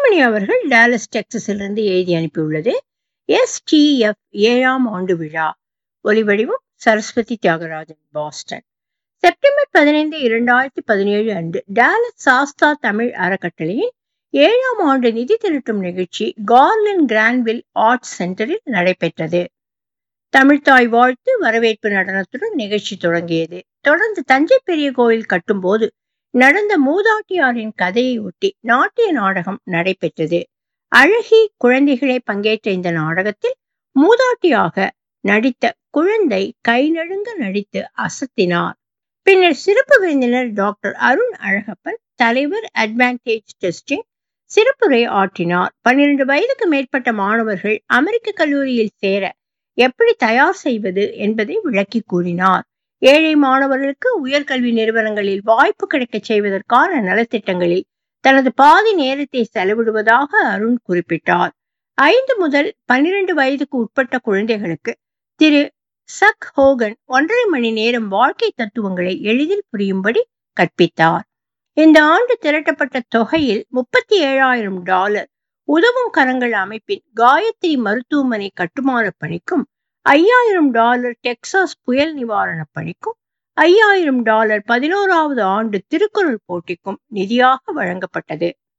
தங்கமணி அவர்கள் டாலஸ் டெக்சஸிலிருந்து எழுதி அனுப்பியுள்ளது எஸ்டிஎஃப் ஏழாம் ஆண்டு விழா ஒலிவடிவம் சரஸ்வதி தியாகராஜன் பாஸ்டன் செப்டம்பர் பதினைந்து இரண்டாயிரத்தி பதினேழு அன்று டாலஸ் சாஸ்தா தமிழ் அறக்கட்டளையின் ஏழாம் ஆண்டு நிதி திரட்டும் நிகழ்ச்சி கார்லன் கிரான்வில் ஆர்ட்ஸ் சென்டரில் நடைபெற்றது தமிழ்தாய் வாழ்த்து வரவேற்பு நடனத்துடன் நிகழ்ச்சி தொடங்கியது தொடர்ந்து தஞ்சை பெரிய கோயில் கட்டும்போது நடந்த மூதாட்டியாரின் கதையை ஒட்டி நாட்டிய நாடகம் நடைபெற்றது அழகி குழந்தைகளே பங்கேற்ற இந்த நாடகத்தில் மூதாட்டியாக நடித்த குழந்தை கை நழுங்க நடித்து அசத்தினார் பின்னர் சிறப்பு விருந்தினர் டாக்டர் அருண் அழகப்பன் தலைவர் அட்வான்டேஜ் டெஸ்டிங் சிறப்புரை ஆற்றினார் பன்னிரண்டு வயதுக்கு மேற்பட்ட மாணவர்கள் அமெரிக்க கல்லூரியில் சேர எப்படி தயார் செய்வது என்பதை விளக்கி கூறினார் ஏழை மாணவர்களுக்கு உயர்கல்வி நிறுவனங்களில் வாய்ப்பு கிடைக்கச் செய்வதற்கான நலத்திட்டங்களில் தனது பாதி நேரத்தை செலவிடுவதாக அருண் குறிப்பிட்டார் ஐந்து முதல் பன்னிரண்டு வயதுக்கு உட்பட்ட குழந்தைகளுக்கு திரு சக் ஹோகன் ஒன்றரை மணி நேரம் வாழ்க்கை தத்துவங்களை எளிதில் புரியும்படி கற்பித்தார் இந்த ஆண்டு திரட்டப்பட்ட தொகையில் முப்பத்தி ஏழாயிரம் டாலர் உதவும் கரங்கள் அமைப்பின் காயத்ரி மருத்துவமனை கட்டுமான பணிக்கும் ஐயாயிரம் டாலர் டெக்சாஸ் புயல் நிவாரண பணிக்கும் ஐயாயிரம் டாலர் பதினோராவது ஆண்டு திருக்குறள் போட்டிக்கும் நிதியாக வழங்கப்பட்டது